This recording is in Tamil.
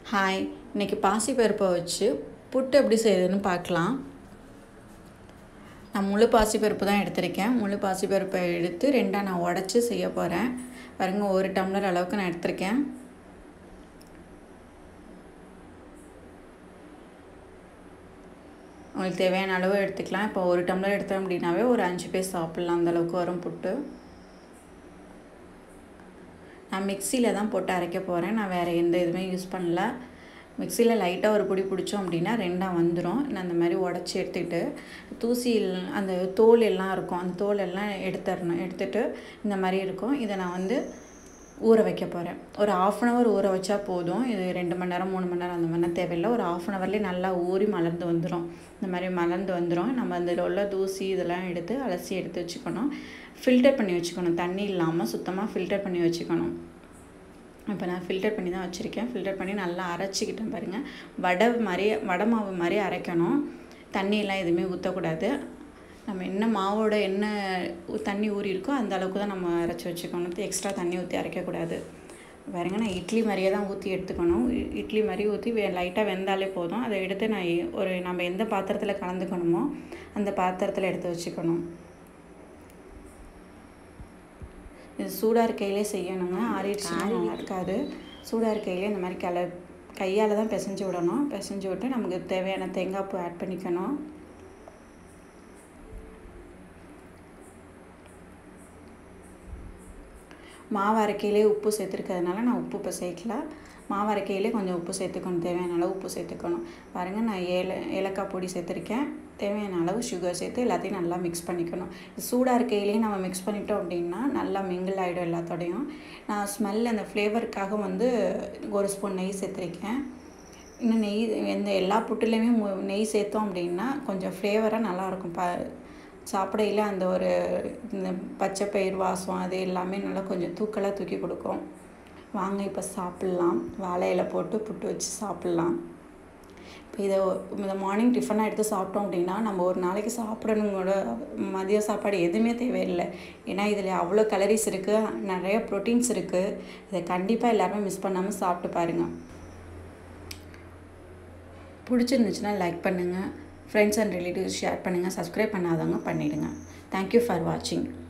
ஹாய் இன்றைக்கி பாசிப்பருப்பை வச்சு புட்டு எப்படி செய்யுதுன்னு பார்க்கலாம் நான் முழு பாசிப்பருப்பு தான் எடுத்திருக்கேன் முழு பாசிப்பருப்பை எடுத்து ரெண்டாக நான் உடச்சி செய்ய போகிறேன் பாருங்க ஒரு டம்ளர் அளவுக்கு நான் எடுத்திருக்கேன் உங்களுக்கு தேவையான அளவு எடுத்துக்கலாம் இப்போ ஒரு டம்ளர் எடுத்தோம் அப்படின்னாவே ஒரு அஞ்சு பேர் சாப்பிட்லாம் அந்த அளவுக்கு வரும் புட்டு நான் மிக்சியில் தான் போட்டு அரைக்க போகிறேன் நான் வேறு எந்த இதுவுமே யூஸ் பண்ணல மிக்சியில் லைட்டாக ஒரு பொடி பிடிச்சோம் அப்படின்னா ரெண்டாக வந்துடும் நான் அந்த மாதிரி உடச்சி எடுத்துக்கிட்டு தூசி அந்த தோல் எல்லாம் இருக்கும் அந்த தோல் எல்லாம் எடுத்துடணும் எடுத்துகிட்டு இந்த மாதிரி இருக்கும் இதை நான் வந்து ஊற வைக்க போகிறேன் ஒரு ஆஃப் அன் ஹவர் ஊற வச்சா போதும் இது ரெண்டு மணி நேரம் மூணு மணி நேரம் அந்த மாதிரிலாம் தேவையில்லை ஒரு ஆஃப் அன் ஹவர்லேயே நல்லா ஊறி மலர்ந்து வந்துடும் இந்த மாதிரி மலர்ந்து வந்துடும் நம்ம அதில் உள்ள தூசி இதெல்லாம் எடுத்து அலசி எடுத்து வச்சுக்கணும் ஃபில்டர் பண்ணி வச்சுக்கணும் தண்ணி இல்லாமல் சுத்தமாக ஃபில்டர் பண்ணி வச்சுக்கணும் இப்போ நான் ஃபில்டர் பண்ணி தான் வச்சுருக்கேன் ஃபில்டர் பண்ணி நல்லா அரைச்சிக்கிட்டேன் பாருங்கள் வடை மாதிரி வடை மாவு மாதிரி அரைக்கணும் தண்ணியெல்லாம் எதுவுமே ஊற்றக்கூடாது நம்ம என்ன மாவோட என்ன தண்ணி ஊறி இருக்கோ அந்த அளவுக்கு தான் நம்ம அரைச்சி வச்சுக்கணும் எக்ஸ்ட்ரா தண்ணி ஊற்றி அரைக்கக்கூடாது பாருங்க நான் இட்லி மாதிரியே தான் ஊற்றி எடுத்துக்கணும் இட்லி மாதிரி ஊற்றி வே லைட்டாக வெந்தாலே போதும் அதை எடுத்து நான் ஒரு நம்ம எந்த பாத்திரத்தில் கலந்துக்கணுமோ அந்த பாத்திரத்தில் எடுத்து வச்சுக்கணும் இது சூடாக இருக்கையிலே செய்யணுங்க ஆறிடுச்சுன்னா நல்லா இருக்காது சூடாக இருக்கையிலே இந்த மாதிரி கிள கையால் தான் பிசைஞ்சு விடணும் பிசைஞ்சு விட்டு நமக்கு தேவையான தேங்காய் பூ ஆட் பண்ணிக்கணும் மாவு அரைக்கையிலே உப்பு சேர்த்துருக்கிறதுனால நான் உப்பு இப்போ சேர்க்கல மாவு அரைக்கையிலே கொஞ்சம் உப்பு சேர்த்துக்கணும் தேவையான அளவு உப்பு சேர்த்துக்கணும் பாருங்கள் நான் ஏல ஏலக்காய் பொடி சேர்த்துருக்கேன் தேவையான அளவு சுகர் சேர்த்து எல்லாத்தையும் நல்லா மிக்ஸ் பண்ணிக்கணும் சூடாக இருக்கையிலேயே நம்ம மிக்ஸ் பண்ணிட்டோம் அப்படின்னா நல்லா மிங்கிள் ஆகிடும் எல்லாத்தோடையும் நான் ஸ்மெல் அந்த ஃப்ளேவருக்காக வந்து ஒரு ஸ்பூன் நெய் சேர்த்துருக்கேன் இன்னும் நெய் எந்த எல்லா புட்டுலேயுமே நெய் சேர்த்தோம் அப்படின்னா கொஞ்சம் ஃப்ளேவராக நல்லாயிருக்கும் ப சாப்பிடையில் அந்த ஒரு இந்த பச்சை பயிர் வாசம் அது எல்லாமே நல்லா கொஞ்சம் தூக்கலாக தூக்கி கொடுக்கும் வாங்க இப்போ சாப்பிட்லாம் வாழை இலை போட்டு புட்டு வச்சு சாப்பிட்லாம் இப்போ இதை இந்த மார்னிங் டிஃபனாக எடுத்து சாப்பிட்டோம் அப்படின்னா நம்ம ஒரு நாளைக்கு சாப்பிடணும் கூட மதிய சாப்பாடு எதுவுமே தேவையில்லை ஏன்னா இதில் அவ்வளோ கலரிஸ் இருக்குது நிறைய ப்ரோட்டீன்ஸ் இருக்குது இதை கண்டிப்பாக எல்லாருமே மிஸ் பண்ணாமல் சாப்பிட்டு பாருங்கள் பிடிச்சிருந்துச்சுன்னா லைக் பண்ணுங்கள் ஃப்ரெண்ட்ஸ் அண்ட் ரிலேட்டிவ்ஸ் ஷேர் பண்ணுங்கள் சப்ஸ்கிரைப் பண்ணாதவங்க பண்ணிவிடுங்க தேங்க்யூ ஃபார் வாட்சிங்